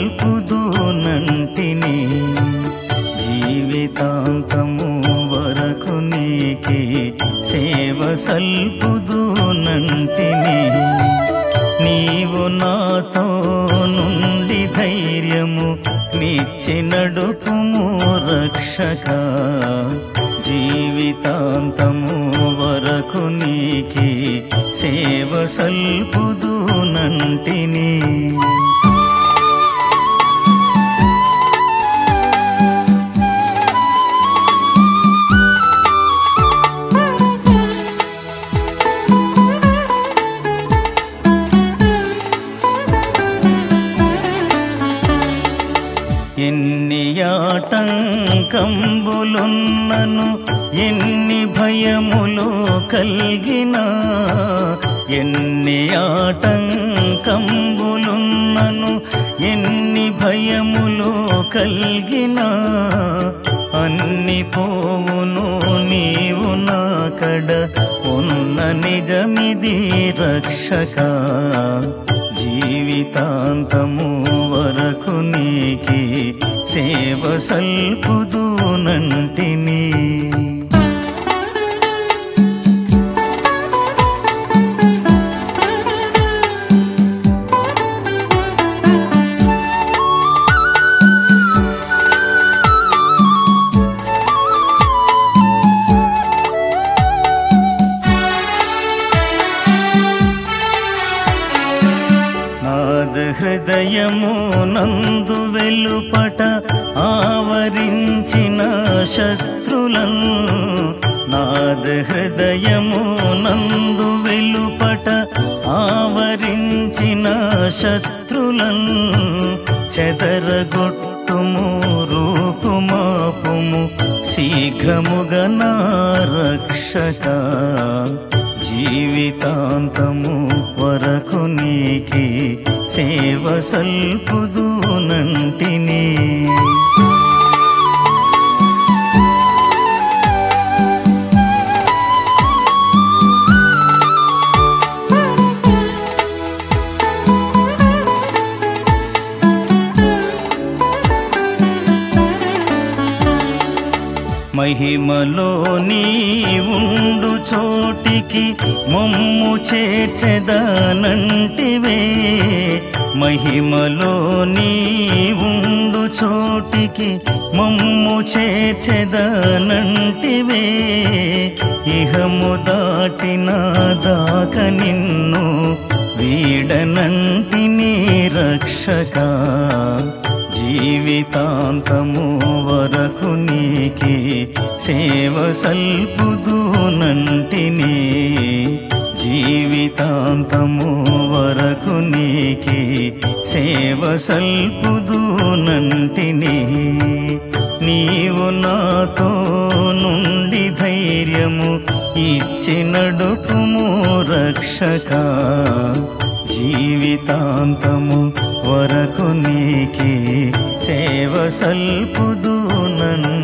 సల్పుదూనంటిని జీవితాంతము వరకు నీకి సేవ సల్పుదూనంటిని నీవు నాతో నుండి ధైర్యము నిచ్చి నడుపుము రక్షక జీవితాంతము వరకు నీకి సేవ సల్పుదూనంటిని ఎన్ని ఆటంకంబులున్నను ఎన్ని భయములు కల్గినా ఎన్ని ఆటంకంబులున్నను ఎన్ని భయములు కల్గినా అన్ని పోవును నీవు నాకడ ఉన్న నిజమిది రక్షక జీవితాంతము వరకు నీకి సేవ సల్పుదూనంటిని నాద హృదయము నందు వెలుపట ఆవరించిన శత్రులను నాద హృదయము నందు వెలుపట ఆవరించిన శత్రులను చెదరగొట్టుము రూపుమాపుము శీఘ్రముగా నా రక్షక జీవితాంతము వరకు నీకి సేవ సల్పుదూనంటిని మహిమలో నీ ఉండు చోటికి మమ్ము చేర్చెదనంటివే మహిమలో నీ ఉండు చోటికి మమ్ము చేర్చెదనంటివే ఇహము దాటిన దాక నిన్ను వీడనంటిని రక్షక జీవితాంతము వరకు నీకి సేవ సల్పుదూనంటిని జీవితాంతము వరకు నీకి సేవ సల్పుదూనంటిని నీవు నాతో నుండి ధైర్యము ఇచ్చి నడుపుము రక్షక జీవితాంతము వరకు నీకి సేవ సల్పుదూనంటిని